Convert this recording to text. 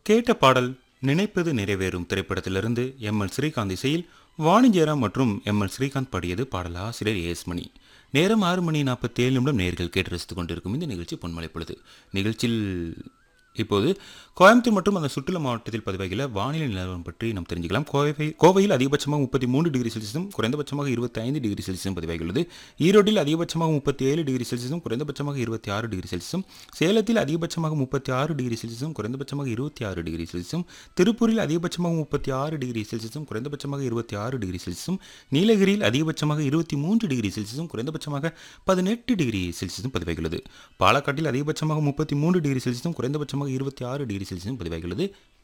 கேட்ட பாடல் நினைப்பது நிறைவேறும் திரைப்படத்திலிருந்து எம் எல் ஸ்ரீகாந்த் இசையில் வாணி ஜெயராம் மற்றும் எம் எல் ஸ்ரீகாந்த் பாடியது பாடல் ஆசிரியர் ஏஎஸ் மணி நேரம் ஆறு மணி நாற்பத்தி ஏழு நிமிடம் நேர்கள் கேட்டு ரசித்துக் கொண்டிருக்கும் இந்த நிகழ்ச்சி பொன்மலை பொழுது நிகழ்ச்சியில் இப்போது கோயம்புத்தூர் மற்றும் அந்த சுற்றுலா மாவட்டத்தில் பதிவாகியுள்ள வானிலை நிலவரம் பற்றி நாம் தெரிஞ்சுக்கலாம் கோவை கோவையில் அதிகபட்சமாக முப்பத்தி மூன்று டிகிரி செல்சியஸும் குறைந்தபட்சமாக இருபத்தி ஐந்து டிகிரி செல்சியஸும் பதிவாகியுள்ளது ஈரோட்டில் அதிகபட்சமாக முப்பத்தி ஏழு டிகிரி செல்சியஸும் குறைந்தபட்சமாக இருபத்தி ஆறு டிகிரி செல்சியஸும் சேலத்தில் அதிகபட்சமாக முப்பத்தி ஆறு டிகிரி செல்சியஸும் குறைந்தபட்சமாக இருபத்தி ஆறு டிகிரி செல்சியஸும் திருப்பூரில் அதிகபட்சமாக முப்பத்தி ஆறு டிகிரி செல்சியஸும் குறைந்தபட்சமாக இருபத்தி ஆறு டிகிரி செல்சியஸும் நீலகிரியில் அதிகபட்சமாக இருபத்தி மூன்று டிகிரி செல்சியஸும் குறைந்தபட்சமாக பதினெட்டு டிகிரி செல்சியஸும் பதிவாகியுள்ளது பாலக்காட்டில் அதிகபட்சமாக முப்பத்தி மூன்று டிகிரி செல்சியஸும் குறைந்தபட்சமாக இருபத்தி ஆறு டிகிரி செல்சியஸும் பதிவாகியுள்ளது